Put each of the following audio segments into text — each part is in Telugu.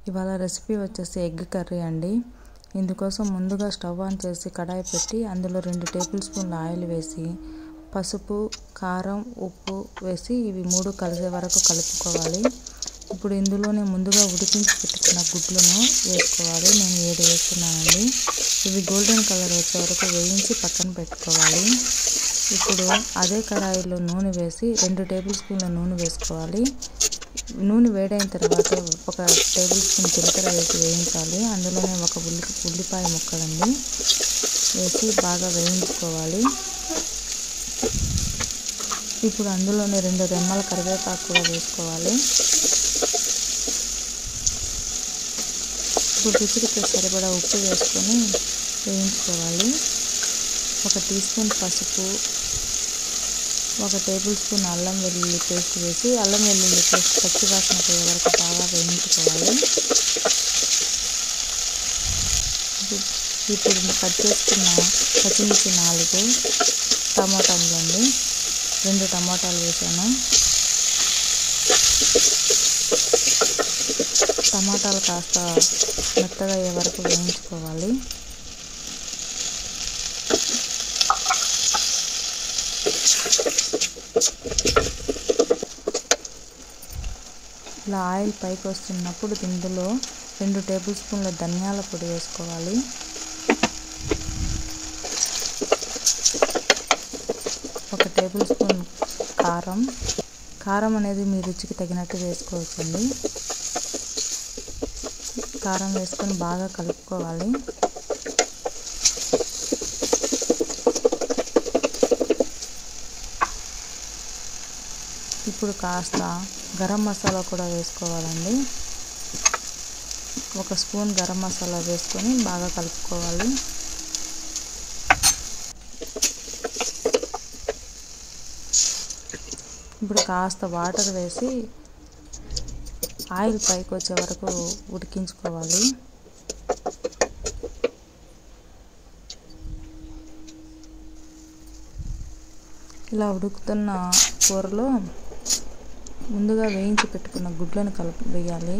ఇవాళ రెసిపీ వచ్చేసి ఎగ్ కర్రీ అండి ఇందుకోసం ముందుగా స్టవ్ ఆన్ చేసి కడాయి పెట్టి అందులో రెండు టేబుల్ స్పూన్ల ఆయిల్ వేసి పసుపు కారం ఉప్పు వేసి ఇవి మూడు కలిసే వరకు కలుపుకోవాలి ఇప్పుడు ఇందులోనే ముందుగా ఉడికించి పెట్టుకున్న గుడ్లను వేసుకోవాలి నేను ఏడు వేస్తున్నానండి ఇవి గోల్డెన్ కలర్ వచ్చే వరకు వేయించి పక్కన పెట్టుకోవాలి ఇప్పుడు అదే కడాయిలో నూనె వేసి రెండు టేబుల్ స్పూన్ల నూనె వేసుకోవాలి నూనె వేడైన తర్వాత ఒక టేబుల్ స్పూన్ జీలకర్ర వేసి వేయించాలి అందులోనే ఒక ఉల్లి ఉల్లిపాయ ముక్కలండి వేసి బాగా వేయించుకోవాలి ఇప్పుడు అందులోనే రెండు రెమ్మల కరివేపాకు కూడా వేసుకోవాలి ఇప్పుడు రుచికి సరిపడా ఉప్పు వేసుకొని వేయించుకోవాలి ఒక టీ స్పూన్ పసుపు ఒక టేబుల్ స్పూన్ అల్లం వెల్లుల్లి పేస్ట్ వేసి అల్లం వెల్లుల్లి పేస్ట్ పచ్చి వాసన పోయే వరకు బాగా వేయించుకోవాలి ఇప్పుడు కట్ చేసుకున్న పచ్చిమిర్చి నాలుగు టమాటాలు అండి రెండు టమాటాలు వేసాను టమాటాలు కాస్త మెత్తగా అయ్యే వరకు వేయించుకోవాలి ఇలా ఆయిల్ పైకి వస్తున్నప్పుడు ఇందులో రెండు టేబుల్ స్పూన్ల ధనియాల పొడి వేసుకోవాలి ఒక టేబుల్ స్పూన్ కారం కారం అనేది మీ రుచికి తగినట్టు వేసుకోవచ్చండి కారం వేసుకొని బాగా కలుపుకోవాలి ఇప్పుడు కాస్త గరం మసాలా కూడా వేసుకోవాలండి ఒక స్పూన్ గరం మసాలా వేసుకొని బాగా కలుపుకోవాలి ఇప్పుడు కాస్త వాటర్ వేసి ఆయిల్ పైకి వచ్చే వరకు ఉడికించుకోవాలి ఇలా ఉడుకుతున్న కూరలో ముందుగా వేయించి పెట్టుకున్న గుడ్లను కలుపు వేయాలి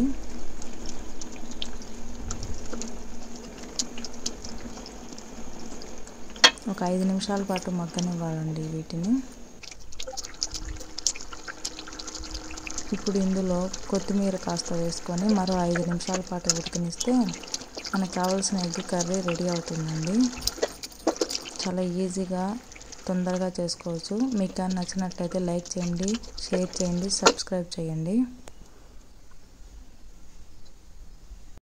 ఒక ఐదు నిమిషాల పాటు మగ్గనివ్వాలండి వీటిని ఇప్పుడు ఇందులో కొత్తిమీర కాస్త వేసుకొని మరో ఐదు నిమిషాల పాటు ఉడికనిస్తే మనకు కావాల్సిన ఎగ్ కర్రీ రెడీ అవుతుందండి చాలా ఈజీగా తొందరగా చేసుకోవచ్చు మీకు కానీ నచ్చినట్లయితే లైక్ చేయండి షేర్ చేయండి సబ్స్క్రైబ్ చేయండి